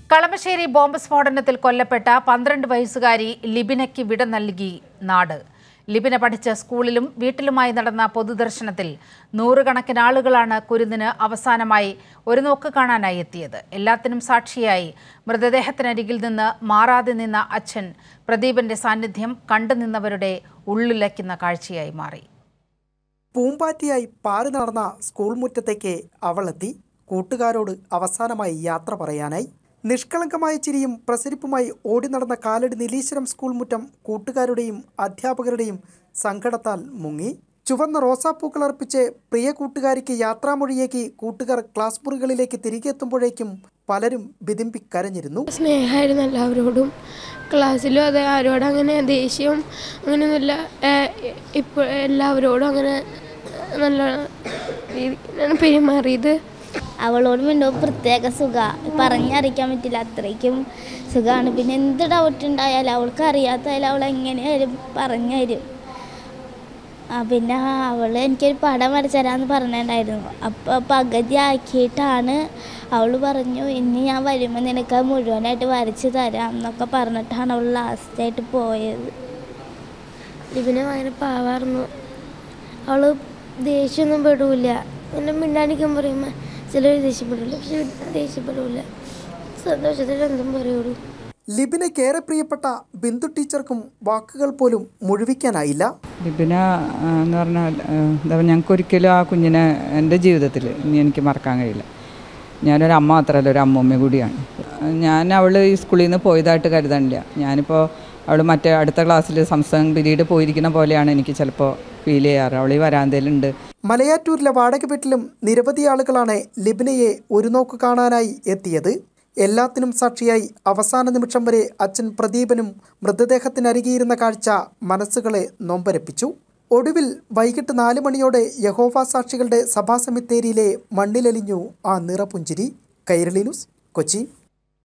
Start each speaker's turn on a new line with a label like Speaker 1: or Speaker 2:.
Speaker 1: Kalamassery bomb സ്ഫോടനത്തിൽ കൊല്ലപ്പെട്ട പന്ത്രണ്ട് വയസ്സുകാരി ലിബിനയ്ക്ക് വിട നൽകി നാട് ലിബിന പഠിച്ച സ്കൂളിലും വീട്ടിലുമായി നടന്ന പൊതുദർശനത്തിൽ നൂറുകണക്കിന് ആളുകളാണ് കുരുന്നിന് അവസാനമായി ഒരു നോക്ക് കാണാനായി എത്തിയത് എല്ലാത്തിനും സാക്ഷിയായി മൃതദേഹത്തിനരികിൽ നിന്ന് മാറാതെ നിന്ന അച്ഛൻ പ്രദീപന്റെ സാന്നിധ്യം കണ്ടുനിന്നവരുടെ ഉള്ളിലയ്ക്കുന്ന കാഴ്ചയായി മാറി
Speaker 2: പൂമ്പാറ്റിയായി പാറി നടന്ന സ്കൂൾ മുറ്റത്തേക്ക് അവളെത്തി കൂട്ടുകാരോട് അവസാനമായി യാത്ര പറയാനായി നിഷ്കളങ്കമായ ചിരിയും പ്രസരിപ്പുമായി ഓടി നടന്ന കാലടി നിലീശ്വരം സ്കൂൾ മുറ്റം കൂട്ടുകാരുടെയും അധ്യാപകരുടെയും സങ്കടത്താൽ മുങ്ങി ചുവന്ന റോസാപ്പൂക്കൾ അർപ്പിച്ച് പ്രിയ കൂട്ടുകാരിക്ക് യാത്രാമൊഴിയേക്ക് കൂട്ടുകാർ ക്ലാസ് മുറികളിലേക്ക് തിരികെ എത്തുമ്പോഴേക്കും പലരും വിതിമ്പി കരഞ്ഞിരുന്നു
Speaker 3: സ്നേഹമായിരുന്നു എല്ലാവരോടും ക്ലാസ്സിലും അതെ ആരോടും അങ്ങനെ ദേഷ്യം അങ്ങനെയൊന്നുമില്ല ഇപ്പോൾ എല്ലാവരോടും അങ്ങനെ നല്ല രീതിയിലാണ് പെരുമാറിയത്
Speaker 4: അവളോട് പിന്നെ പ്രത്യേക സുഖ പറഞ്ഞറിയിക്കാൻ പറ്റില്ല അത്രയ്ക്കും സുഖമാണ് പിന്നെ എന്ത് ഡൗട്ട് ഉണ്ടായാലും അവൾക്ക് അറിയാത്തതായാലും അവൾ എങ്ങനെയായാലും പറഞ്ഞു തരും ആ പിന്നെ അവൾ എനിക്കൊരു പടം വരച്ചു തരാമെന്ന് പറഞ്ഞിട്ടുണ്ടായിരുന്നു അപ്പോൾ പകുതി ആക്കിയിട്ടാണ് അവൾ പറഞ്ഞു ഇനി ഞാൻ വരുമ്പോൾ നിനക്ക് അത് മുഴുവനായിട്ട് വരച്ച് തരാം എന്നൊക്കെ പറഞ്ഞിട്ടാണ് അവൾ ലാസ്റ്റായിട്ട് പോയത്
Speaker 3: ഇതിനെ ഭയങ്കര പാവായിരുന്നു അവൾ ദേഷ്യമൊന്നും പെടില്ല എന്നെ മിണ്ടാനിക്കാൻ പറയുമ്പോൾ ചിലർ ദേഷ്യപ്പെടില്ല പക്ഷെ ദേഷ്യപ്പെടില്ല സന്തോഷത്തിൽ എന്തും പറയുള്ളൂ
Speaker 2: ലിബിനയ്ക്കേറെ പ്രിയപ്പെട്ട ബിന്ദു ടീച്ചർക്കും വാക്കുകൾ പോലും മുഴുവിക്കാനായില്ല
Speaker 5: ലിബിന ആ, എന്ന് പറഞ്ഞാൽ ആ, എന്താ പറയുക ഞങ്ങൾക്ക് ഒരിക്കലും ആ കുഞ്ഞിനെ എൻ്റെ ജീവിതത്തിൽ ഇനി എനിക്ക് മറക്കാൻ കഴിയില്ല ഞാനൊരു അമ്മ മാത്രമല്ല ഒരു അമ്മൂമ്മ കൂടിയാണ് ഞാൻ അവൾ ഈ സ്കൂളിൽ നിന്ന് പോയതായിട്ട് കരുതണില്ല ഞാനിപ്പോൾ അവൾ മറ്റേ അടുത്ത ക്ലാസ്സിൽ സംസ്ഥാന പിരീഡ് പോയിരിക്കുന്ന പോലെയാണ് എനിക്ക് ചിലപ്പോൾ ഫീൽ ചെയ്യാറ് അവൾ ഈ വരാന്തയിലുണ്ട്
Speaker 2: മലയാറ്റൂരിലെ വാടക വീട്ടിലും നിരവധി ആളുകളാണ് ലിബിനയെ ഒരു നോക്ക് കാണാനായി എത്തിയത് എല്ലാത്തിനും സാക്ഷിയായി അവസാന നിമിഷം വരെ അച്ഛൻ പ്രദീപനും മൃതദേഹത്തിനരികിയിരുന്ന കാഴ്ച മനസ്സുകളെ നൊമ്പരപ്പിച്ചു ഒടുവിൽ വൈകിട്ട് നാല് മണിയോടെ യഹോവ സാക്ഷികളുടെ സഭാസമിത്തേരിയിലെ മണ്ണിലലിഞ്ഞു ആ നിറപുഞ്ചിരി കൈരളി ന്യൂസ് കൊച്ചി